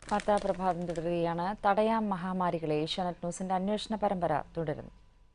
വാർത്താ പ്രഭാതം തുടരുകയാണ് തടയാം മഹാമാരികളെ ഏഷ്യാനെറ്റ് ന്യൂസിന്റെ അന്വേഷണ പരമ്പര തുടരുന്നു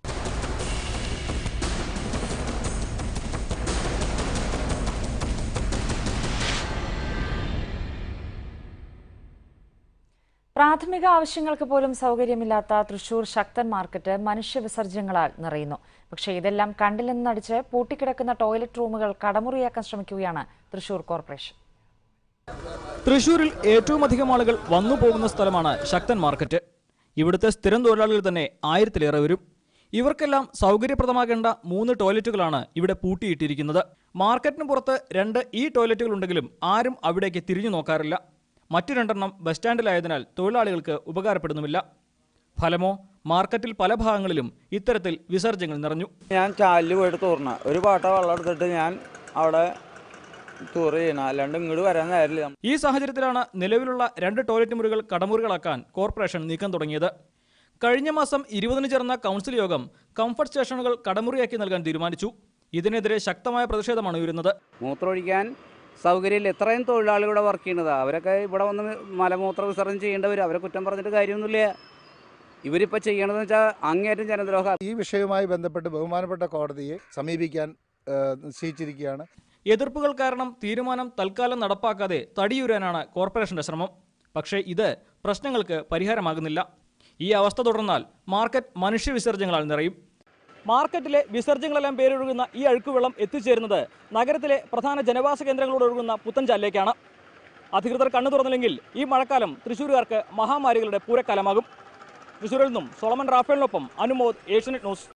പ്രാഥമിക ആവശ്യങ്ങൾക്ക് പോലും സൗകര്യമില്ലാത്ത തൃശൂർ ശക്തൻ മാർക്കറ്റ് മനുഷ്യ വിസർജ്യങ്ങളാൽ നിറയുന്നു പക്ഷേ ഇതെല്ലാം കണ്ടില്ലെന്ന് നടിച്ച് പൂട്ടിക്കിടക്കുന്ന ടോയ്ലറ്റ് റൂമുകൾ കടമുറിയാക്കാൻ ശ്രമിക്കുകയാണ് തൃശൂർ കോർപ്പറേഷൻ തൃശൂരിൽ ഏറ്റവും അധികം ആളുകൾ വന്നു പോകുന്ന സ്ഥലമാണ് ശക്തൻ മാർക്കറ്റ് ഇവിടുത്തെ സ്ഥിരം തൊഴിലാളികൾ തന്നെ ആയിരത്തിലേറെ വരും ഇവർക്കെല്ലാം സൗകര്യപ്രദമാകേണ്ട മൂന്ന് ടോയ്ലറ്റുകളാണ് ഇവിടെ പൂട്ടിയിട്ടിരിക്കുന്നത് മാർക്കറ്റിന് പുറത്ത് രണ്ട് ഈ ടോയ്ലറ്റുകളുണ്ടെങ്കിലും ആരും അവിടേക്ക് തിരിഞ്ഞു നോക്കാറില്ല മറ്റു രണ്ടെണ്ണം ബസ് സ്റ്റാൻഡിലായതിനാൽ തൊഴിലാളികൾക്ക് ഉപകാരപ്പെടുന്നുമില്ല ഫലമോ മാർക്കറ്റിൽ പല ഭാഗങ്ങളിലും ഇത്തരത്തിൽ വിസർജ്യങ്ങൾ നിറഞ്ഞു ഞാൻ ചാലിൽ പോയിട്ട് തൂർണ ഒരു പാട്ട വെള്ളം എടുത്തിട്ട് ഞാൻ അവിടെ ടൂർ ചെയ്യണം അല്ലാണ്ട് ഇങ്ങോട്ട് വരാൻ നേരില്ല ഈ സാഹചര്യത്തിലാണ് നിലവിലുള്ള രണ്ട് ടോയ്ലറ്റ് മുറികൾ കടമുറികളാക്കാൻ കോർപ്പറേഷൻ നീക്കം തുടങ്ങിയത് കഴിഞ്ഞ മാസം ഇരുപതിന് ചേർന്ന കൗൺസിൽ യോഗം കംഫർട്ട് സ്റ്റേഷനുകൾ കടമുറിയാക്കി നൽകാൻ തീരുമാനിച്ചു ഇതിനെതിരെ ശക്തമായ പ്രതിഷേധമാണ് ഉയരുന്നത് മൂത്രമൊഴിക്കാൻ സൗകര്യമില്ല എത്രയും തൊഴിലാളികൾ ഇവിടെ വർക്ക് ചെയ്യുന്നത് അവരൊക്കെ ഇവിടെ വന്ന് മലമൂത്ര വിസർജനം ചെയ്യേണ്ടവർ അവരെ കുറ്റം പറഞ്ഞിട്ട് കാര്യമൊന്നുമില്ല ഇവരിപ്പോൾ ചെയ്യണമെന്ന് വെച്ചാൽ അങ്ങേറ്റം ജനദ്രോഹം ഈ വിഷയവുമായി ബന്ധപ്പെട്ട് ബഹുമാനപ്പെട്ട കോടതിയെ സമീപിക്കാൻ ഏഹ്, നിശ്ചയിച്ചിരിക്കുകയാണ് എതിർപ്പുകൾ കാരണം തീരുമാനം തൽക്കാലം നടപ്പാക്കാതെ തടിയുരാനാണ് കോർപ്പറേഷന്റെ ശ്രമം പക്ഷേ ഇത് പ്രശ്നങ്ങൾക്ക് പരിഹാരമാകുന്നില്ല ഈ അവസ്ഥ തുടർന്നാൽ മാർക്കറ്റ് മനുഷ്യ വിസർജ്യങ്ങളാൽ നിറയും മാർക്കറ്റിലെ വിസർജ്യങ്ങളെല്ലാം പേരൊഴുകുന്ന ഈ അഴുക്കുവെള്ളം എത്തിച്ചേരുന്നത് നഗരത്തിലെ പ്രധാന ജനവാസ കേന്ദ്രങ്ങളോട് ഒഴുകുന്ന പുത്തൻചാലിലേക്കാണ് അധികൃതർ കണ്ണു തുറന്നില്ലെങ്കിൽ ഈ മഴക്കാലം തൃശ്ശൂരുകാർക്ക് മഹാമാരികളുടെ പൂരക്കാലമാകും തൃശ്ശൂരിൽ നിന്നും സോളമൻ റാഫേലിനൊപ്പം അനുമോദ് ഏഷ്യനെറ്റ് ന്യൂസ്